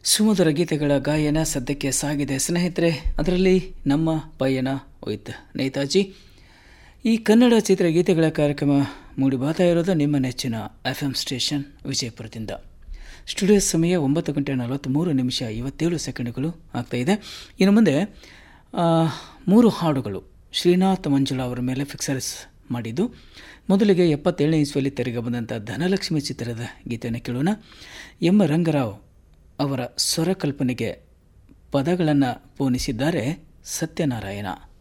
ಸುಮಧುರ ಗೀತೆಗಳ ಗಾಯನ ಸದ್ಯಕ್ಕೆ ಸಾಗಿದೆ ಸ್ನೇಹಿತರೆ ಅದರಲ್ಲಿ ನಮ್ಮ ಪಯಣ ವಿತ್ ನೇತಾಜಿ ಈ ಕನ್ನಡ ಚಿತ್ರಗೀತೆಗಳ ಕಾರ್ಯಕ್ರಮ ಮೂಡಿ ಬರ್ತಾ ಇರೋದು ನಿಮ್ಮ ನೆಚ್ಚಿನ ಎಫ್ ಎಂ ಸ್ಟೇಷನ್ ವಿಜಯಪುರದಿಂದ ಸ್ಟುಡಿಯೋ ಸಮಯ ಒಂಬತ್ತು ಗಂಟೆ ನಲವತ್ತ್ಮೂರು ನಿಮಿಷ ಐವತ್ತೇಳು ಸೆಕೆಂಡ್ಗಳು ಆಗ್ತಾಯಿದೆ ಇನ್ನು ಮುಂದೆ ಆ, ಮೂರು ಹಾಡುಗಳು ಶ್ರೀನಾಥ್ ಮಂಜುಳಾ ಅವರ ಮೇಲೆ ಫಿಕ್ಸರ್ಸ್ ಮಾಡಿದ್ದು ಮೊದಲಿಗೆ ಎಪ್ಪತ್ತೇಳನೇ ಇಸ್ವಿಯಲ್ಲಿ ತೆರೆಗೆ ಬಂದಂಥ ಧನಲಕ್ಷ್ಮಿ ಚಿತ್ರದ ಗೀತೆಯನ್ನು ಕೇಳೋಣ ಎಂ ರಂಗರಾವ್ ಅವರ ಸ್ವರ ಕಲ್ಪನೆಗೆ ಪದಗಳನ್ನು ಪೂನಿಸಿದ್ದಾರೆ ಸತ್ಯನಾರಾಯಣ